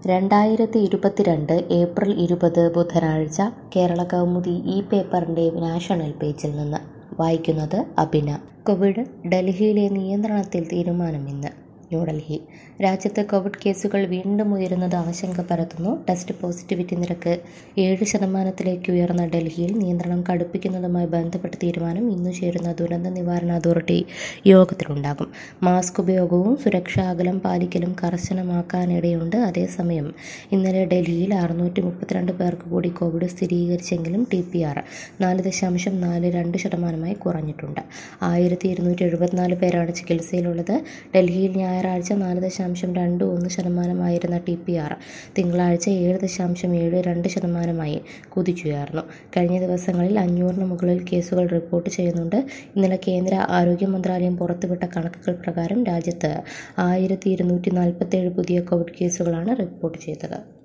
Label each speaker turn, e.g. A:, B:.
A: രണ്ടായിരത്തി ഇരുപത്തിരണ്ട് ഏപ്രിൽ ഇരുപത് ബുധനാഴ്ച കേരള കൗമുദി ഈ പേപ്പറിൻ്റെ നാഷണൽ പേജിൽ നിന്ന് വായിക്കുന്നത് അഭിന കോവിഡ് ഡൽഹിയിലെ നിയന്ത്രണത്തിൽ തീരുമാനം ഇന്ന് ന്യൂഡൽഹി രാജ്യത്ത് കോവിഡ് കേസുകൾ വീണ്ടും ഉയരുന്നത് ആശങ്ക പരത്തുന്നു ടെസ്റ്റ് പോസിറ്റിവിറ്റി നിരക്ക് ഏഴ് ശതമാനത്തിലേക്ക് ഉയർന്ന ഡൽഹിയിൽ നിയന്ത്രണം കടുപ്പിക്കുന്നതുമായി ബന്ധപ്പെട്ട തീരുമാനം ഇന്നു ചേരുന്ന ദുരന്ത നിവാരണ അതോറിറ്റി യോഗത്തിലുണ്ടാകും മാസ്ക് ഉപയോഗവും സുരക്ഷാ അകലം പാലിക്കലും കർശനമാക്കാനിടയുണ്ട് അതേസമയം ഇന്നലെ ഡൽഹിയിൽ അറുന്നൂറ്റി മുപ്പത്തിരണ്ട് പേർക്ക് കൂടി കോവിഡ് സ്ഥിരീകരിച്ചെങ്കിലും ടി പി ആർ നാല് ദശാംശം നാല് രണ്ട് ശതമാനമായി കുറഞ്ഞിട്ടുണ്ട് ആയിരത്തി ഇരുന്നൂറ്റി എഴുപത്തിനാല് പേരാണ് ചികിത്സയിലുള്ളത് ഡൽഹിയിൽ ഞായറാഴ്ച നാല് ദശാംശം രണ്ട് ഒന്ന് ശതമാനമായിരുന്ന ടി പി ആർ തിങ്കളാഴ്ച ഏഴ് ദശാംശം ഏഴ് രണ്ട് ശതമാനമായി കുതിച്ചുയർന്നു കഴിഞ്ഞ ദിവസങ്ങളിൽ അഞ്ഞൂറിന് മുകളിൽ കേസുകൾ റിപ്പോർട്ട് ചെയ്യുന്നുണ്ട് ഇന്നലെ കേന്ദ്ര ആരോഗ്യ മന്ത്രാലയം പുറത്തുവിട്ട കണക്കുകൾ പ്രകാരം രാജ്യത്ത് ആയിരത്തി ഇരുന്നൂറ്റി നാൽപ്പത്തേഴ് പുതിയ കോവിഡ് കേസുകളാണ് റിപ്പോർട്ട് ചെയ്തത്